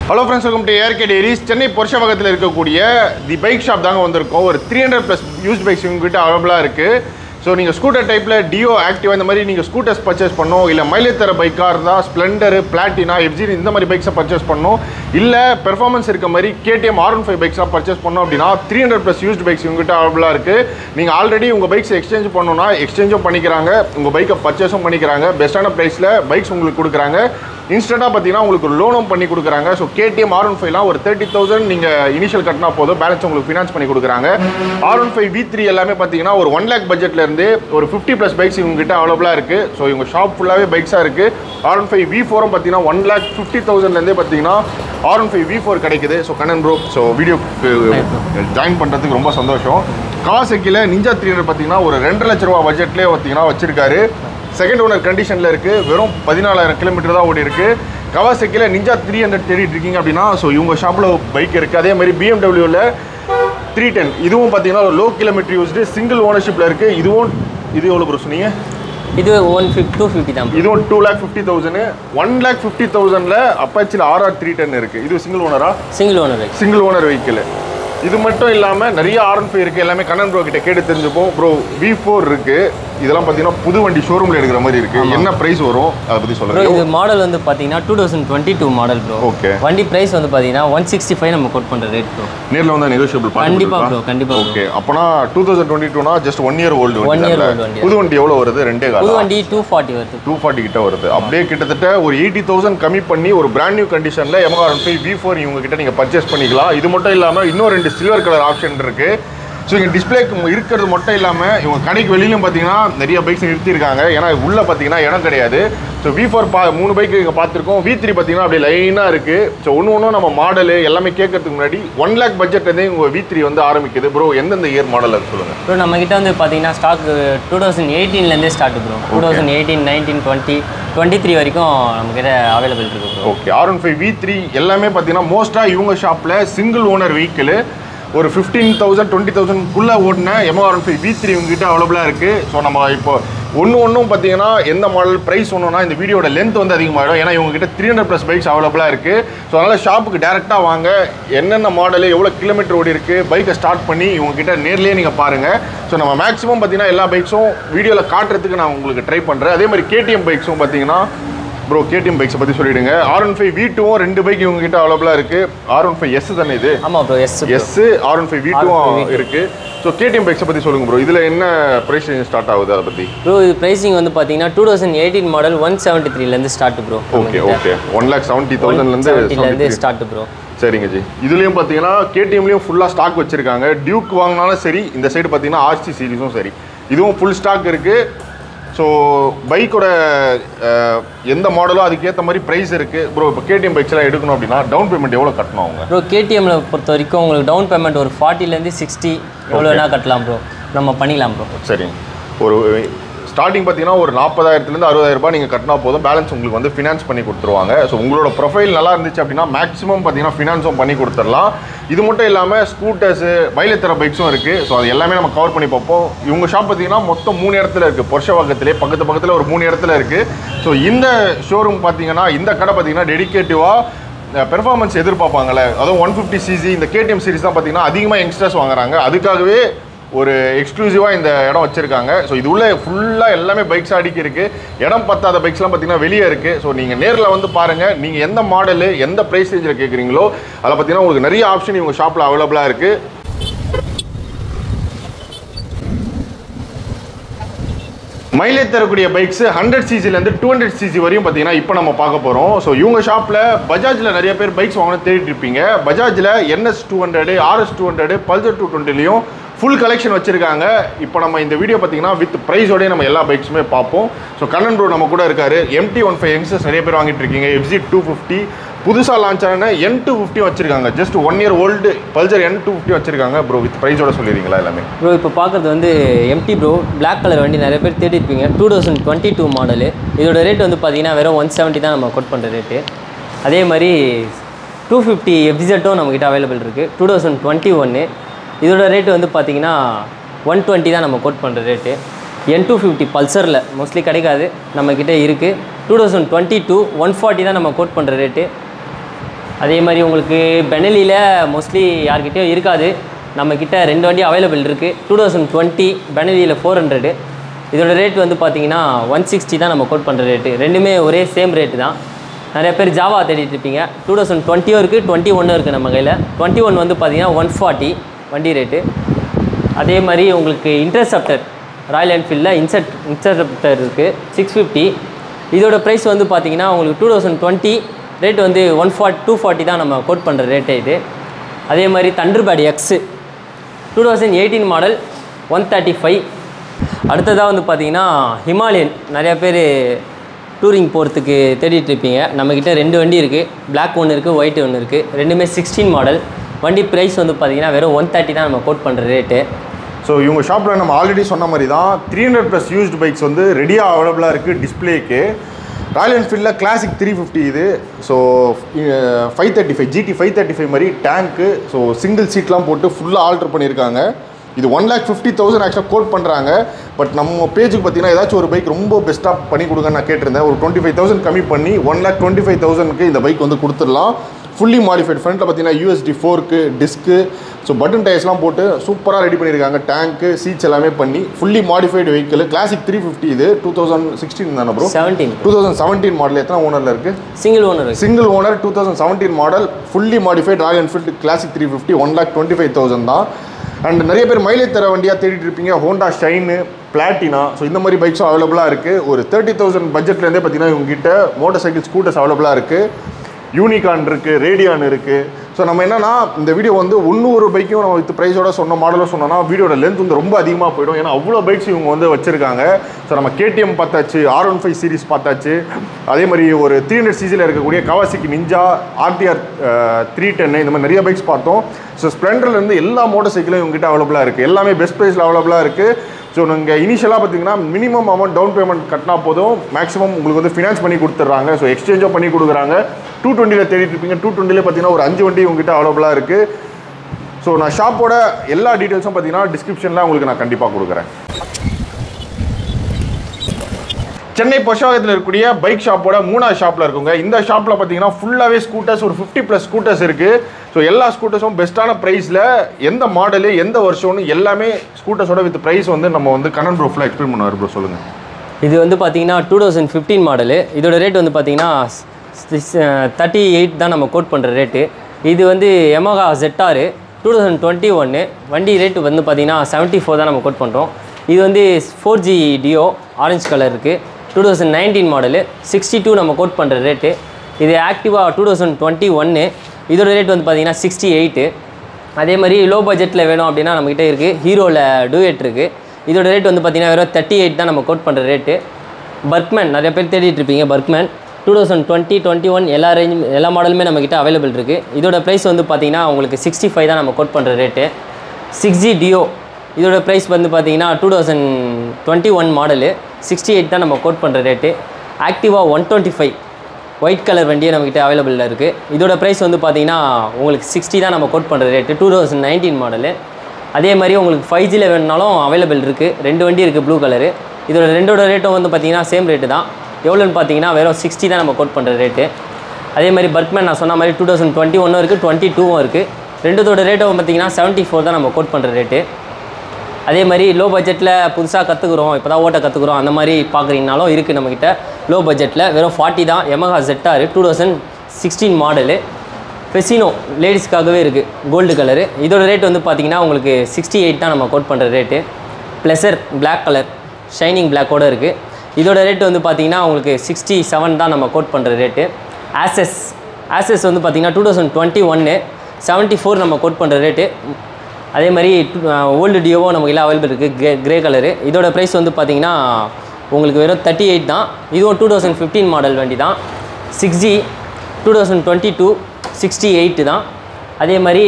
Hello friends welcome to ஏர்கே டேரிஸ் சென்னை பொருஷவகத்தில் இருக்கக்கூடிய தி பைக் ஷாப் தாங்க வந்திருக்கோம் ஒரு three hundred plus used bikes உங்ககிட்ட அவைலபிளாக இருக்குது ஸோ நீங்கள் ஸ்கூட்டர் டைப்பில் டியோ ஆக்டிவா இந்த மாதிரி நீங்கள் ஸ்கூட்டர்ஸ் பர்ச்சேஸ் பண்ணணும் இல்லை மைலேஜ் தர பைக்காக இருந்தால் ஸ்ப்ளெண்டர் பிளாட்டினா எஃப்ஜி இந்த மாதிரி பைக்ஸை பர்ச்சேஸ் பண்ணணும் இல்லை பெர்ஃபார்மன்ஸ் இருக்க மாதிரி கேடிஎம் ஆர் ஒன் ஃபைவ் பைக்ஸ்லாம் பர்ச்சேஸ் பண்ணோம் அப்படின்னா three hundred plus used bikes உங்ககிட்ட அவைலபிளாக இருக்குது நீங்கள் ஆல்ரெடி உங்கள் பைக்ஸ் எக்ஸ்சேஞ்ச் பண்ணணும்னா எக்ஸ்சேஞ்சும் பண்ணிக்கிறாங்க உங்கள் பைக்கை பர்ச்சேஸும் பண்ணிக்கிறாங்க பெஸ்ட்டான ப்ரைஸில் பைக்ஸ் உங்களுக்கு கொடுக்குறாங்க இன்ஸ்டண்ட்டாக பார்த்தீங்கன்னா உங்களுக்கு லோனும் பண்ணி கொடுக்குறாங்க ஸோ கேடிஎம் ஆர் ஒன் ஃபைவ்லாம் ஒரு தேர்ட்டி தௌசண்ட் நீங்கள் இனிஷியல் கட்டினா போதும் பேலன்ஸ் உங்களுக்கு ஃபினான்ஸ் பண்ணி கொடுக்குறாங்க R one five V three எல்லாமே பார்த்தீங்கன்னா ஒரு ஒன் லேக் பட்ஜெட்லேருந்து ஒரு ஃபிஃப்டி ப்ளஸ் பைக்ஸ் இவங்ககிட்ட அவைலபிளாக இருக்குது ஸோ இவங்க ஷாப் ஃபுல்லாகவே பைக்ஸாக இருக்குது ஆர் ஒன் ஃபைவ் வி ஃபோரும் பார்த்தீங்கன்னா ஒன் லேக் ஃபிஃப்டி தௌசண்ட்லேருந்தே பார்த்தீங்கன்னா R one five V four கிடைக்குது ஸோ கண்ணன் ப்ரோ ஸோ வீடியோக்கு ஜாயின் பண்ணுறதுக்கு ரொம்ப சந்தோஷம் காசக்கில் நிஞ்சா த்ரீ ஹண்ட்ரட் பார்த்தீங்கன்னா ஒரு ரெண்டு லட்ச ரூபா பட்ஜெட்லேயே பார்த்தீங்கன்னா வச்சிருக்காரு செகண்ட் ஓனர் கண்டிஷனில் இருக்குது வெறும் பதினாலாயிரம் கிலோமீட்டர் தான் ஓடி இருக்கு கவாசக்கியில் நிஞ்சா த்ரீ ஹண்ட்ரட் தேடிட்டு இருக்கீங்க அப்படின்னா ஸோ இவங்க ஷாப்பில் பைக் இருக்குது அதே மாதிரி பிஎம்டபிள்யூவில் த்ரீ டென் இதுவும் பார்த்தீங்கன்னா ஒரு லோ கிலோமீட்டர் யூஸ்டு சிங்கிள் ஓனர்ஷிப்பில் இருக்குது இதுவும் இது எவ்வளோ ப்ரோ சொன்னீங்க இது ஒன் ஃபிஃப்ட் டூ ஃபிஃப்டி தான் bro. இதுவும் two lakh fifty thousand one lakh fifty தௌசண்டில் அப்பாச்சியில் ஆர்ஆர் த்ரீ டென் இருக்குது இது சிங்கிள் ஓனரா single owner bike single owner vehicle இது மட்டும் இல்லாமல் நிறைய ஆர்என் ஃபைவ் இருக்குது எல்லாமே கண்ணன் ப்ரோ கிட்ட கேட்டு தெரிஞ்சுப்போம் ப்ரோ வி ஃபோர் இருக்குது இதெல்லாம் பார்த்தீங்கன்னா புது வண்டி ஷோரூமில் எடுக்கிற மாதிரி இருக்குது என்ன ப்ரைஸ் வரும் அதை பற்றி ப்ரோ சொல்லுங்கள் இது மாடல் வந்து பார்த்தீங்கன்னா two thousand twenty two model bro okay வண்டி ப்ரைஸ் வந்து பார்த்தீங்கன்னா ஒன் சிக்ஸ்டி ஃபைவ் நம்ம கோட் பண்ணுற ரேட் ப்ரோ நேரில் வந்து நெகோஷியபிள் கண்டிப்பா bro, கண்டிப்பா bro. ஓகே அப்போனா டூ தௌசண்ட் டுவெண்ட்டி டூனா just one year old One வண்டி year தானே? old வண்டி. புது வண்டி எவ்வளோ வருது ரெண்டே புது காலம் வண்டி டூ ஃபார்ட்டி வருது டூ ஃபார்ட்டி கிட்ட வருது அப்படியே கிட்டத்தட்ட ஒரு எயிட்டி தௌசண்ட் கம்மி பண்ணி ஒரு பிராண்ட் நியூ கண்டிஷனில் எமகார் ஃபைவ் வி ஃபோர் இவங்க கிட்ட நீங்கள் பர்ச்சேஸ் பண்ணிக்கலாம் இது மட்டும் இல்லாமல் இன்னும் ரெண்டு சில்வர் கலர் ஆப்ஷன் இருக்கு ஸோ இங்கே டிஸ்பிளேக்கு இருக்கிறது மட்டும் இல்லாமல் இவங்க கடைக்கு வெளியிலும் பார்த்தீங்கன்னா நிறைய பைக்ஸ் நிறுத்தியிருக்காங்க ஏன்னா உள்ளே பார்த்தீங்கன்னா இடம் கிடையாது ஸோ வி ஃபோர் பா மூணு பைக் இங்கே பார்த்துருக்கோம் வி த்ரீ பார்த்தீங்கன்னா அப்படியே லைனாக இருக்குது ஸோ ஒன்று ஒன்றும் நம்ம மாடலு எல்லாமே கேட்கறதுக்கு முன்னாடி ஒன் லேக் பட்ஜெட்லேருந்தே உங்கள் வி த்ரீ வந்து ஆரம்பிக்குது ப்ரோ எந்தெந்த இயர் மாடல் அது சொல்லுங்கள் ப்ரோ நம்ம கிட்ட வந்து பார்த்தீங்கன்னா ஸ்டாக் டூ தௌசண்ட் எயிட்டீன்லேருந்தே start bro two thousand eighteen nineteen twenty twenty three வரைக்கும் நம்மக்கிட்ட அவைலபிள் இருக்கு bro okay R one five V three எல்லாமே பார்த்தீங்கன்னா மோஸ்ட்டாக இவங்க ஷாப்பில் சிங்கிள் ஓனர் வெஹிக்கிள் ஒரு ஃபிஃப்டீன் தௌசண்ட் டுவெண்ட்டி தௌசண்ட்குள்ளே ஓடின எம்ஓ R one five V three உங்ககிட்ட அவைலபிளாக இருக்குது ஸோ நம்ம இப்போ ஒன்று ஒன்றும் பார்த்தீங்கன்னா எந்த மாடல் ப்ரைஸ் ஒன்றுனா இந்த வீடியோட லென்த் வந்து அதிகமாகிடும் ஏன்னா இவங்க கிட்ட த்ரீ ஹண்ட்ரட் ப்ளஸ் பைக்ஸ் அவைலபிளாக இருக்குது ஸோ அதனால் ஷாப்புக்கு டேரெக்டாக வாங்க என்னென்ன மாடல் எவ்வளோ கிலோமீட்டர் ஓடி இருக்குது பைக்கை ஸ்டார்ட் பண்ணி இவங்க கிட்ட நேர்லேயே நீங்கள் பாருங்கள் ஸோ நம்ம மேக்ஸிமம் பார்த்தீங்கன்னா எல்லா பைக்ஸும் வீடியோவில் காட்டுறதுக்கு நான் உங்களுக்கு ட்ரை பண்ணுறேன் அதே மாதிரி கேடிஎம் பைக்ஸும் பார்த்தீங்கன்னா ப்ரோ கேடிஎம் பைக்ஸை பற்றி சொல்லிடுங்க ஆர் ஒன் ஃபைவ் வி டூவும் ரெண்டு பைக் இவங்க கிட்ட அவைலபிளாக இருக்கு ஆர் ஒன் ஃபைவ் எஸ் தானே இது ஆமாம் bro yes yes R one five V டூவும் இருக்கு ஸோ கேடிஎம் பைக்ஸை பற்றி சொல்லுங்க ப்ரோ இதில் என்ன ப்ரைஸ் ஸ்டார்ட் ஆகுது அதை பற்றி ப்ரோ இது ப்ரைஸிங் வந்து பார்த்தீங்கன்னா two thousand eighteen model one seventy த்ரீலேருந்து start bro okay okay one lakh seventy செவன்ட்டிலேருந்து தௌசண்ட்லேருந்து ஸ்டார்ட் ப்ரோ சரிங்க ஜி இதுலேயும் பார்த்தீங்கன்னா கேடிஎம்லேயும் ஃபுல்லாக ஸ்டாக் வச்சிருக்காங்க டியூக் வாங்கினாலும் சரி இந்த சைடு பார்த்தீங்கன்னா ஆர்சி சீரிஸும் சரி இதுவும் ஃபுல் ஸ்டாக் இருக்குது ஸோ பைக்கோட எந்த மாடலோ அதுக்கேற்ற மாதிரி ப்ரைஸ் இருக்குது ப்ரோ இப்போ கேடிஎம் பைக்ஸ்லாம் எடுக்கணும் அப்படின்னா டவுன் பேமெண்ட் எவ்வளோ கட்டணும் அவங்க ப்ரோ கேடிஎம்ல பொறுத்த வரைக்கும் உங்களுக்கு டவுன் பேமெண்ட் ஒரு ஃபார்ட்டிலேருந்து சிக்ஸ்டி எவ்வளோ வேணால் கட்டலாம் ப்ரோ நம்ம பண்ணிக்கலாம் ப்ரோ சரிங்க ஒரு ஸ்டார்டிங் பார்த்தீங்கன்னா ஒரு நாற்பதாயிரத்துலேருந்து அறுபதாயிரம் ரூபாய் நீங்கள் கட்டினா போதும் பேலன்ஸ் உங்களுக்கு வந்து ஃபினான்ஸ் பண்ணி கொடுத்துருவாங்க ஸோ உங்களோட ப்ரொஃபைல் நல்லா இருந்துச்சு அப்படின்னா மேக்ஸிமம் பார்த்தீங்கன்னா ஃபினான்ஸும் பண்ணி கொடுத்துடலாம் இது மட்டும் இல்லாமல் ஸ்கூட்டர்ஸு மைலேஜ் தர பைக்ஸும் இருக்குது ஸோ அது எல்லாமே நம்ம கவர் பண்ணி பார்ப்போம் இவங்க ஷாப் பார்த்தீங்கன்னா மொத்தம் மூணு இடத்துல இருக்குது பொர்ஷவாக்கத்திலே பக்கத்து பக்கத்தில் ஒரு மூணு இடத்துல இருக்குது ஸோ இந்த ஷோரூம் பார்த்தீங்கன்னா இந்த கடை பார்த்தீங்கன்னா டெடிகேட்டிவாக பெர்ஃபார்மன்ஸ் எதிர்பார்ப்பாங்கல்ல அதுவும் ஒன் ஃபிஃப்டி சிசி இந்த கேடிஎம் சீரிஸ் தான் பார்த்தீங்கன்னா அதிகமாக யங்ஸ்டர்ஸ் வாங்குறாங்க அதுக்காகவே ஒரு எக்ஸ்க்ளூசிவாக இந்த இடம் வச்சுருக்காங்க ஸோ இது உள்ள ஃபுல்லாக எல்லாமே பைக்ஸ் அடிக்கி இருக்குது இடம் பத்தாத பைக்ஸ்லாம் பார்த்தீங்கன்னா வெளியே இருக்குது ஸோ நீங்கள் நேரில் வந்து பாருங்கள் நீங்கள் எந்த மாடலு எந்த ப்ரைஸ் ரேஞ்சில் கேட்குறீங்களோ அதில் பார்த்தீங்கன்னா உங்களுக்கு நிறைய ஆப்ஷன் இவங்க ஷாப்பில் அவைலபிளாக இருக்குது மைலேஜ் தரக்கூடிய பைக்ஸ் ஹண்ட்ரட் சிசிலேருந்து டூ ஹண்ட்ரட் சிசி வரையும் பார்த்தீங்கன்னா இப்போ நம்ம பார்க்க போகிறோம் ஸோ இவங்க ஷாப்பில் பஜாஜில் நிறைய பேர் பைக்ஸ் வாங்கணும் தேடிட்டு இருப்பீங்க பஜாஜில் NS two hundred RS two hundred Pulsar two டுவெண்ட்டிலையும் ஃபுல் கலெக்ஷன் வச்சிருக்காங்க இப்போ நம்ம இந்த வீடியோ பார்த்தீங்கன்னா வித் ப்ரைஸோடய நம்ம எல்லா பைக்ஸுமே பார்ப்போம் ஸோ கண்ணன் ப்ரோ நம்ம கூட இருக்காரு எம்டி ஒன் ஃபைவ் யங்ஸ்டர்ஸ் நிறைய பேர் வாங்கிட்டு இருக்கீங்க எஃப்ஜி டூ ஃபிஃப்டி புதுசாக லான்ச் ஆன என் டூ ஃபிஃப்டி வச்சிருக்காங்க just one year old Pulsar N two fifty வச்சிருக்காங்க ப்ரோ வித் ப்ரைஸோட சொல்லிடுறீங்களா எல்லாமே ப்ரோ இப்போ பார்க்குறது வந்து எம்டி ப்ரோ Black கலர் வண்டி நிறைய பேர் தேடி இருப்பீங்க two thousand twenty two model இதோட ரேட் வந்து பார்த்தீங்கன்னா வெறும் ஒன் செவன்ட்டி தான் நம்ம கோட் பண்ணுற ரேட்டு அதே மாதிரி டூ ஃபிஃப்டி எஃப்ஜெட்டும் நம்மக்கிட்ட அவைலபிள் இருக்குது டூ தௌசண்ட் டுவெண்ட்டி ஒன்று இதோட ரேட் வந்து பார்த்தீங்கன்னா ஒன் டுவெண்ட்டி தான் நம்ம கோட் பண்ணுற ரேட்டு என் டூ ஃபிஃப்டி பல்சரில் மோஸ்ட்லி கிடைக்காது நம்மக்கிட்ட இருக்குது two thousand twenty two one forty தான் நம்ம கோட் பண்ணுற ரேட்டு அதே மாதிரி உங்களுக்கு பெனலியில் மோஸ்ட்லி யார்கிட்டயும் இருக்காது நம்மக்கிட்ட ரெண்டு வண்டி அவைலபிள் இருக்குது டூ தௌசண்ட் டுவெண்ட்டி பெனலியில் ஃபோர் ஹண்ட்ரடு இதோட ரேட் வந்து பார்த்தீங்கன்னா ஒன் சிக்ஸ்டி தான் நம்ம கோட் பண்ணுற ரேட்டு ரெண்டுமே ஒரே சேம் ரேட்டு தான் நிறைய பேர் ஜாவா தேடிட்டு இருப்பீங்க டூ தௌசண்ட் டுவெண்ட்டியும் இருக்குது டுவெண்ட்டி ஒன்றும் இருக்குது நம்ம கையில் டுவெண்ட்டி ஒன் வந்து பார்த்தீங்கன்னா ஒன் ஃபார்ட்டி வண்டி ரேட்டு அதே மாதிரி உங்களுக்கு இன்டர்செப்டர் ராயல் என்ஃபீல்டில் இன்செட் இன்டர்செப்டர் இருக்குது சிக்ஸ் ஃபிஃப்டி இதோட ப்ரைஸ் வந்து பார்த்தீங்கன்னா உங்களுக்கு டூ தௌசண்ட் டுவெண்ட்டி ரேட் வந்து ஒன் ஃபார்ட் டூ ஃபார்ட்டி தான் நம்ம கோட் பண்ணுற ரேட்டே இது அதே மாதிரி Thunderbird X two thousand eighteen model one thirty five அடுத்ததாக வந்து பார்த்தீங்கன்னா ஹிமாலயன் நிறையா பேர் டூரிங் போகிறதுக்கு தேடிட்டு இருப்பீங்க நம்மக்கிட்ட ரெண்டு வண்டி இருக்குது Black ஒன்று இருக்குது ஒயிட் ஒன்று இருக்குது ரெண்டுமே சிக்ஸ்டீன் மாடல் வண்டி ப்ரைஸ் வந்து பார்த்தீங்கன்னா வெறும் ஒன் தேர்ட்டி தான் நம்ம கோட் பண்ணுற ரேட்டு ஸோ இவங்க ஷாப்பில் நம்ம ஆல்ரெடி சொன்ன மாதிரி தான் three hundred plus used bikes வந்து ரெடியாக அவைலபிளாக இருக்குது டிஸ்பிளேக்கு ராயல் என்ஃபீல்டில் கிளாசிக் த்ரீ ஃபிஃப்டி இது so five thirty five GT five thirty five மாதிரி டேங்க்கு ஸோ சிங்கிள் சீட்லாம் போட்டு ஃபுல்லாக ஆல்ட்ரு பண்ணியிருக்காங்க இது ஒன் லேக் ஃபிஃப்டி தௌசண்ட் ஆக்சுவலாக கோட் பண்ணுறாங்க பட் நம்ம பேஜுக்கு பார்த்தீங்கன்னா ஏதாச்சும் ஒரு பைக் ரொம்ப பெஸ்ட்டாக பண்ணி கொடுங்கன்னு நான் கேட்டிருந்தேன் ஒரு டுவெண்ட்டி ஃபைவ் தௌசண்ட் கம்மி பண்ணி ஒன் லேக் டுவெண்ட்டி ஃபைவ் தௌசண்ட்க்கு இந்த பைக் வந்து கொடுத்துடலாம் ஃபுல்லி மாடிஃபைட் ஃப்ரண்ட்டில் பார்த்தீங்கன்னா USD fork disc so button டயர்ஸ்லாம் போட்டு சூப்பராக ரெடி பண்ணியிருக்காங்க டேங்க்கு சீட்ஸ் எல்லாமே பண்ணி fully modified vehicle classic three fifty இது டூ தௌசண்ட் சிக்ஸ்டீன் தானே bro seventeen two thousand seventeen model எத்தனை ஓனரில் இருக்குது single owner single owner two thousand seventeen model fully modified Royal Enfield classic three fifty one lakh twenty five thousand தான் and நிறைய பேர் mileage தர வண்டியாக தேடிட்டு இருப்பீங்க ஹோண்டா ஷைனு பிளாட்டினா ஸோ இந்த மாதிரி பைக்ஸும் அவைலபிளாக இருக்குது ஒரு தேர்ட்டி தௌசண்ட் பட்ஜெட்லேருந்தே பார்த்தீங்கன்னா இவங்ககிட்ட மோட்டர் சைக்கிள் ஸ்கூட்டர்ஸ் அவைலபிளாக இருக்குது யூனிகான் இருக்குது ரேடியான் இருக்குது ஸோ நம்ம என்னன்னா இந்த வீடியோ வந்து ஒன்று ஒரு பைக்கையும் நம்ம வித் ப்ரைஸோட சொன்ன மாடலும் சொன்னோம்னா வீடியோட லென்த் வந்து ரொம்ப அதிகமாக போயிடும் ஏன்னா அவ்வளோ பைக்ஸ் இவங்க வந்து வச்சிருக்காங்க ஸோ நம்ம கேடிஎம் பார்த்தாச்சு ஆர் ஒன் ஃபைவ் சீரிஸ் பார்த்தாச்சு அதே மாதிரி ஒரு த்ரீ ஹண்ட்ரட் சிசியில் இருக்கக்கூடிய கவாசிக்கு நிஞ்சா ஆர்டிஆர் த்ரீ டென்னு இந்த மாதிரி நிறைய பைக்ஸ் பார்த்தோம் ஸோ ஸ்ப்ளெண்டர்லேருந்து எல்லா மோட்டர் சைக்கிளும் இவங்ககிட்ட அவைலபிளாக இருக்குது எல்லாமே பெஸ்ட் ப்ரைஸில் அவைலபிளாக இருக்குது ஸோ நீங்கள் இனிஷியலாக பார்த்தீங்கன்னா மினிமம் அமௌண்ட் டவுன் பேமெண்ட் கட்டினா போதும் மேக்ஸிமம் உங்களுக்கு வந்து ஃபினான்ஸ் பண்ணி கொடுத்துட்றாங்க ஸோ எக்ஸ்சேஞ்சும் பண்ணி கொடுக்குறாங்க டூ டுவெண்ட்டியில் தேடிட்டு இருப்பீங்க டூ டுவெண்ட்டியில் பார்த்தீங்கன்னா ஒரு அஞ்சு வண்டி உங்ககிட்ட அவைலபிளாக இருக்குது ஸோ நான் ஷாப்போட எல்லா டீட்டெயில்ஸும் பார்த்தீங்கன்னா டிஸ்கிரிப்ஷனில் உங்களுக்கு நான் கண்டிப்பாக கொடுக்குறேன் சென்னை பொஷாகத்தில் இருக்கக்கூடிய பைக் ஷாப்போட மூணாவது ஷாப்பில் இருக்குங்க இந்த ஷாப்பில் பார்த்தீங்கன்னா ஃபுல்லாகவே ஸ்கூட்டர்ஸ் ஒரு ஃபிஃப்டி ப்ளஸ் ஸ்கூட்டர்ஸ் இருக்குது ஸோ எல்லா ஸ்கூட்டர்ஸும் பெஸ்ட்டான ப்ரைஸில் எந்த மாடலு எந்த வருஷம்னு எல்லாமே ஸ்கூட்டர்ஸோட வித் ப்ரைஸ் வந்து நம்ம வந்து கண்ணன் ப்ரோ ஃபுல்லாக எக்ஸ்பிளைன் பண்ணுவார் ப்ரோ சொல்லுங்கள் இது வந்து பார்த்தீங்கன்னா டூ தௌசண்ட் ஃபிஃப்டீன் மாடலு இதோட ரேட் வந்து பார்த்தீங்கன்னா தேர்ட்டி எயிட் தான் நம்ம கோட் பண்ணுற ரேட்டு இது வந்து எமகா ஜெட்டாரு டூ தௌசண்ட் டுவெண்ட்டி ஒன்று வண்டி ரேட்டு வந்து பார்த்தீங்கன்னா செவன்ட்டி ஃபோர் தான் நம்ம கோட் பண்ணுறோம் இது வந்து four G Dio orange colour இருக்குது two thousand nineteen model sixty two நம்ம கோட் பண்ணுற ரேட்டு இது ஆக்டிவா டூ தௌசண்ட் டுவெண்ட்டி ஒன்று இதோட ரேட் வந்து பார்த்தீங்கன்னா சிக்ஸ்டி எயிட்டு அதே மாதிரி லோ பட்ஜெட்டில் வேணும் அப்படின்னா நம்மக்கிட்ட இருக்குது ஹீரோவில் டூயட் இருக்குது இதோட ரேட் வந்து பார்த்தீங்கன்னா வெறும் தேர்ட்டி எயிட் தான் நம்ம கோட் பண்ணுற ரேட்டு பர்க்மேன் நிறைய பேர் தேடிட்டு இருப்பீங்க Burgman two thousand twenty twenty one எல்லா ரேஞ்ச் எல்லா மாடலுமே நம்மக்கிட்ட அவைலபிள் இருக்குது இதோட ப்ரைஸ் வந்து பார்த்தீங்கன்னா உங்களுக்கு சிக்ஸ்டி ஃபைவ் தான் நம்ம கோட் பண்ணுற ரேட்டு சிக்ஸ் ஜி டியோ இதோட ப்ரைஸ் வந்து பார்த்தீங்கன்னா two thousand twenty one model sixty eight தான் நம்ம கோட் பண்ணுற rate Activa one twenty five white colour வண்டியே நம்மக்கிட்ட அவைலபிளில் இருக்குது இதோட ப்ரைஸ் வந்து பார்த்தீங்கன்னா உங்களுக்கு சிக்ஸ்டி தான் நம்ம கோட் பண்ணுற rate two thousand nineteen model அதே மாதிரி உங்களுக்கு ஃபைவ் ஜியில் வேணுனாலும் அவைலபிள் இருக்குது ரெண்டு வண்டி இருக்குது ப்ளூ கலரு இதோட ரெண்டோட ரேட்டும் வந்து பார்த்தீங்கன்னா சேம் ரேட்டு தான் எவ்வளோன்னு பார்த்தீங்கன்னா வெறும் சிக்ஸ்டி தான் நம்ம கோட் பண்ணுற ரேட்டு அதே மாதிரி பர்க்மேன் நான் சொன்ன மாதிரி டூ தௌசண்ட் டுவெண்ட்டி ஒன்றும் இருக்குது டுவெண்ட்டி டூவும் இருக்குது ரெண்டுத்தோட ரேட்டும் பார்த்தீங்கன்னா செவன்ட்டி ஃபோர் தான் நம்ம கோட் பண்ணுற ரேட்டு அதே மாதிரி லோ பட்ஜெட்டில் புதுசாக கற்றுக்குறோம் இப்போ தான் ஓட்ட கற்றுக்குறோம் அந்த மாதிரி பார்க்குறீங்கனாலும் இருக்குது நம்மக்கிட்ட லோ பட்ஜெட்டில் வெறும் ஃபார்ட்டி தான் எமஹா ஜெட்டாரு two thousand sixteen model Fascino லேடிஸ்க்காகவே இருக்குது கோல்டு கலரு இதோட ரேட் வந்து பார்த்தீங்கன்னா உங்களுக்கு சிக்ஸ்டி எயிட் தான் நம்ம கோட் பண்ணுற rate Pleasure Black colour shining பிளாக்கோட இருக்குது இதோட ரேட் வந்து பார்த்தீங்கன்னா உங்களுக்கு சிக்ஸ்டி செவன் தான் நம்ம கோட் பண்ணுற ரேட்டு ஆசஸ் ஆசஸ் வந்து பார்த்தீங்கன்னா டூ தௌசண்ட் டுவெண்ட்டி ஒன்று செவன்ட்டி ஃபோர் நம்ம கோட் பண்ணுற ரேட்டு அதே மாதிரி ஓல்டு டியோவும் நமக்கு எல்லாம் அவைலபிள் இருக்குது கிரே கிரே கலரு இதோட ப்ரைஸ் வந்து பார்த்தீங்கன்னா உங்களுக்கு வெறும் தேர்ட்டி எயிட் தான் இதுவும் டூ தௌசண்ட் ஃபிஃப்டீன் மாடல் வண்டி தான் six G two thousand twenty two sixty eight தான் அதே மாதிரி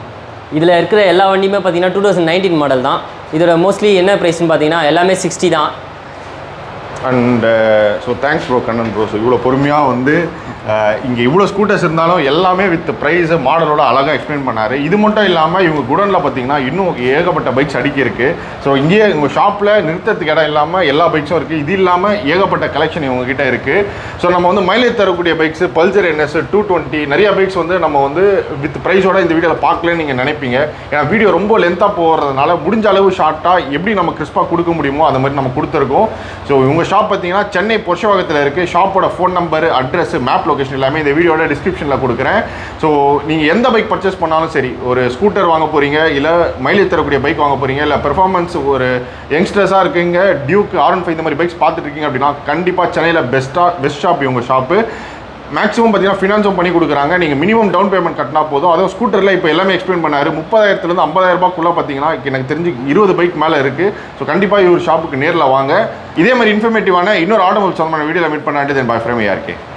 இதில் இருக்கிற எல்லா வண்டியுமே பார்த்தீங்கன்னா டூ தௌசண்ட் நைன்டீன் மாடல் தான் இதோட மோஸ்ட்லி என்ன ப்ரைஸ்னு பார்த்தீங்கன்னா எல்லாமே சிக்ஸ்டி தான் and so thanks bro Kannan bro so இவ்வளோ பொறுமையாக வந்து இங்கே இவ்வளோ ஸ்கூட்டர்ஸ் இருந்தாலும் எல்லாமே வித் ப்ரைஸ் மாடலோட அழகாக எக்ஸ்பிளைன் பண்ணார் இது மட்டும் இல்லாமல் இவங்க குடனில் பார்த்தீங்கன்னா இன்னும் ஏகப்பட்ட பைக்ஸ் அடிக்கி இருக்குது ஸோ இங்கேயே உங்கள் ஷாப்பில் நிறுத்தத்துக்கு இடம் இல்லாமல் எல்லா பைக்ஸும் இருக்குது இது இல்லாமல் ஏகப்பட்ட கலெக்ஷன் இவங்க கிட்ட இருக்குது ஸோ நம்ம வந்து மைலேஜ் தரக்கூடிய bikes Pulsar NS two twenty நிறைய பைக்ஸ் வந்து நம்ம வந்து வித் ப்ரைஸோட இந்த வீடியோவில் பார்க்கலன்னு நீங்கள் நினைப்பீங்க ஏன்னா வீடியோ ரொம்ப லென்த்தாக போகிறதுனால முடிஞ்ச அளவு ஷார்ட்டாக எப்படி நம்ம கிறிஸ்பாக கொடுக்க முடியுமோ அந்த மாதிரி நம்ம கொடுத்துருக்கோம் ஸோ உங்கள் ஷாப் பார்த்தீங்கன்னா சென்னை பொருஷவாகத்தில் இருக்குது ஷாப்போட phone number address map location எல்லாமே இந்த வீடியோட டிஸ்கிரிப்ஷனில் கொடுக்குறேன் ஸோ நீங்கள் எந்த பைக் பர்ச்சேஸ் பண்ணாலும் சரி ஒரு ஸ்கூட்டர் வாங்க போகிறீங்க இல்லை மைலேஜ் தரக்கூடிய பைக் வாங்க போகிறீங்க இல்லை பெர்ஃபார்மன்ஸ் ஒரு யங்ஸ்டர்ஸாக இருக்கீங்க டியூக் ஆர் ஒன் ஃபைவ் இந்த மாதிரி பைக்ஸ் பார்த்துட்டு இருக்கீங்க அப்படின்னா கண்டிப்பாக சென்னையில் பெஸ்ட்டாக பெஸ்ட் ஷாப் இவங்க ஷாப்பு மேக்ஸிமம் பார்த்தீங்கன்னா ஃபினான்ஸும் பண்ணி கொடுக்குறாங்க நீங்கள் மினிமம் டவுன் பேமெண்ட் கட்டினா போதும் அதுவும் ஸ்கூட்டரில் இப்போ எல்லாமே எக்ஸ்பிளைன் பண்ணாரு முப்பதாயிரத்துலேருந்து ஐம்பதாயிரம் ரூபாய்க்குள்ளே பார்த்தீங்கன்னா எனக்கு தெரிஞ்சு இருபது பைக் மேலே இருக்குது ஸோ கண்டிப்பாக இவர் ஷாப்புக்கு நேரில் வாங்க இதே மாதிரி இன்ஃபர்மேட்டிவான இன்னொரு ஆட்டோமொபைல் சம்பந்தமான வீடியோவில் மீட் பண்ணாட்டு தென் பாய் ஃப்ரேம் யாருக்கே